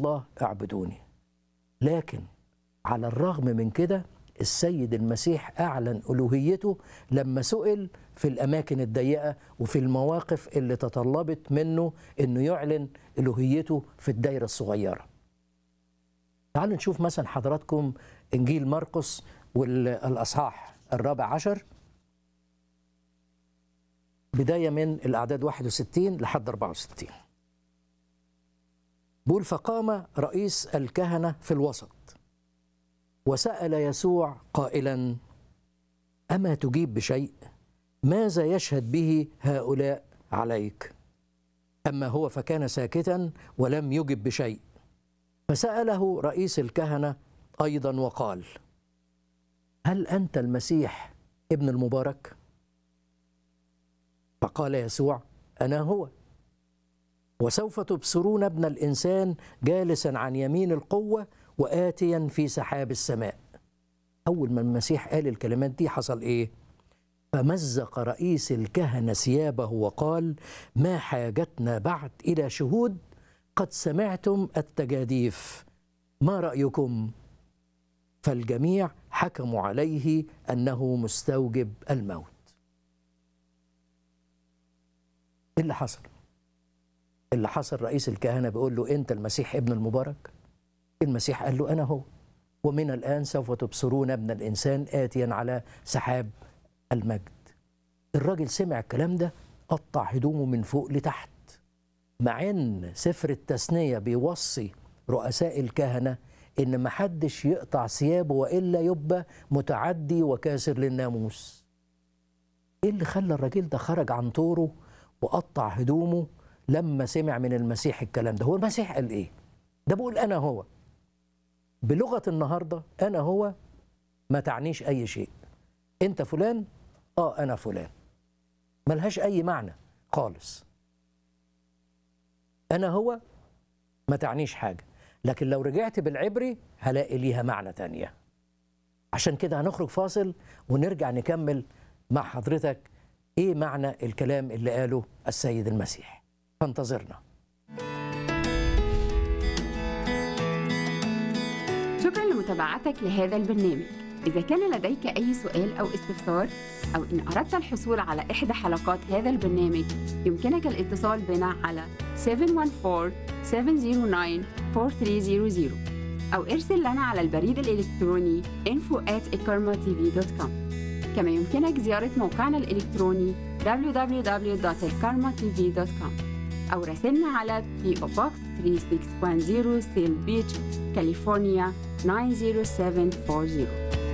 الله اعبدوني لكن على الرغم من كده السيد المسيح أعلن ألوهيته لما سئل في الأماكن الضيقة وفي المواقف اللي تطلبت منه أنه يعلن ألوهيته في الدايرة الصغيرة تعالوا نشوف مثلا حضراتكم إنجيل مرقس والأصحاح الرابع عشر بداية من الأعداد 61 لحد 64 بيقول فقام رئيس الكهنة في الوسط وسأل يسوع قائلا أما تجيب بشيء ماذا يشهد به هؤلاء عليك أما هو فكان ساكتا ولم يجب بشيء فسأله رئيس الكهنة أيضا وقال هل أنت المسيح ابن المبارك؟ فقال يسوع أنا هو وسوف تبصرون ابن الإنسان جالسا عن يمين القوة وآتيا في سحاب السماء أول ما المسيح قال الكلمات دي حصل إيه؟ فمزق رئيس الكهنة ثيابه وقال ما حاجتنا بعد إلى شهود قد سمعتم التجاديف ما رأيكم؟ فالجميع حكموا عليه أنه مستوجب الموت إيه اللي حصل؟ اللي حصل رئيس الكهنة بيقول له أنت المسيح ابن المبارك المسيح قال له أنا هو ومن الآن سوف تبصرون ابن الإنسان آتيا على سحاب المجد الراجل سمع الكلام ده قطع هدومه من فوق لتحت مع ان سفر التثنية بيوصي رؤساء الكهنة ان ما حدش يقطع ثيابه والا يبقى متعدي وكاسر للناموس ايه اللي خلى الراجل ده خرج عن طوره وقطع هدومه لما سمع من المسيح الكلام ده هو المسيح قال ايه ده بقول انا هو بلغه النهارده انا هو ما تعنيش اي شيء انت فلان اه انا فلان ملهاش اي معنى خالص انا هو ما تعنيش حاجه لكن لو رجعت بالعبري هلاقي ليها معنى تانية عشان كده هنخرج فاصل ونرجع نكمل مع حضرتك ايه معنى الكلام اللي قاله السيد المسيح فانتظرنا شكرا لمتابعتك لهذا البرنامج إذا كان لديك أي سؤال أو استفسار أو إن أردت الحصول على إحدى حلقات هذا البرنامج يمكنك الاتصال بنا على 714-709-4300 أو ارسل لنا على البريد الإلكتروني info at كما يمكنك زيارة موقعنا الإلكتروني www.elkarmatv.com أو راسلنا على PO Box 3610 سيل بيتش كاليفورنيا 90740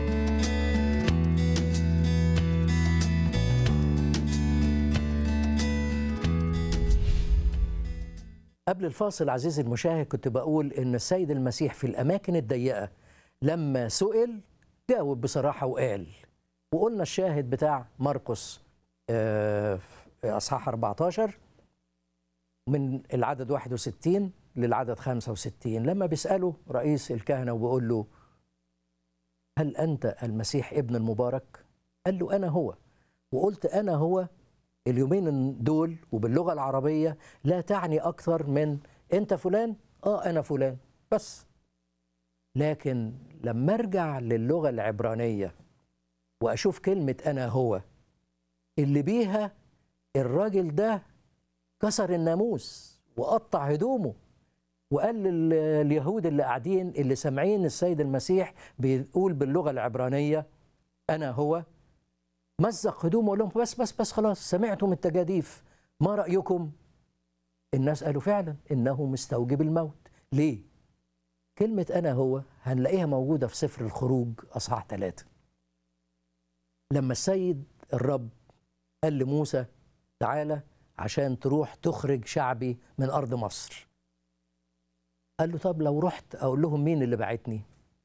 قبل الفاصل عزيزي المشاهد كنت بقول ان السيد المسيح في الاماكن الضيقه لما سئل جاوب بصراحه وقال وقلنا الشاهد بتاع مرقس آه، في اصحاح 14 من العدد 61 للعدد 65 لما بيساله رئيس الكهنه وبيقول له هل انت المسيح ابن المبارك؟ قال له انا هو وقلت انا هو اليومين دول وباللغه العربيه لا تعني اكثر من انت فلان اه انا فلان بس لكن لما ارجع للغه العبرانيه واشوف كلمه انا هو اللي بيها الراجل ده كسر الناموس وقطع هدومه وقال لليهود اللي قاعدين اللي سامعين السيد المسيح بيقول باللغه العبرانيه انا هو مزق هدومه وقال لهم بس بس بس خلاص سمعتم التجاديف ما رايكم الناس قالوا فعلا انه مستوجب الموت ليه كلمه انا هو هنلاقيها موجوده في سفر الخروج اصحاح ثلاثة لما السيد الرب قال لموسى تعالى عشان تروح تخرج شعبي من ارض مصر قال له طب لو رحت اقول لهم مين اللي بعتني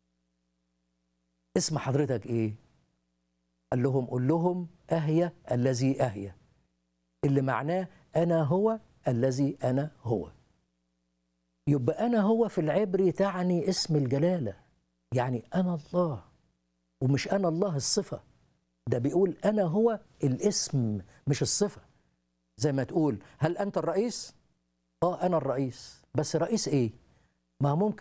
اسم حضرتك ايه قال لهم قل لهم اهيا الذي اهيا اللي معناه انا هو الذي انا هو يبقى انا هو في العبري تعني اسم الجلاله يعني انا الله ومش انا الله الصفه ده بيقول انا هو الاسم مش الصفه زي ما تقول هل انت الرئيس اه انا الرئيس بس رئيس ايه ما ممكن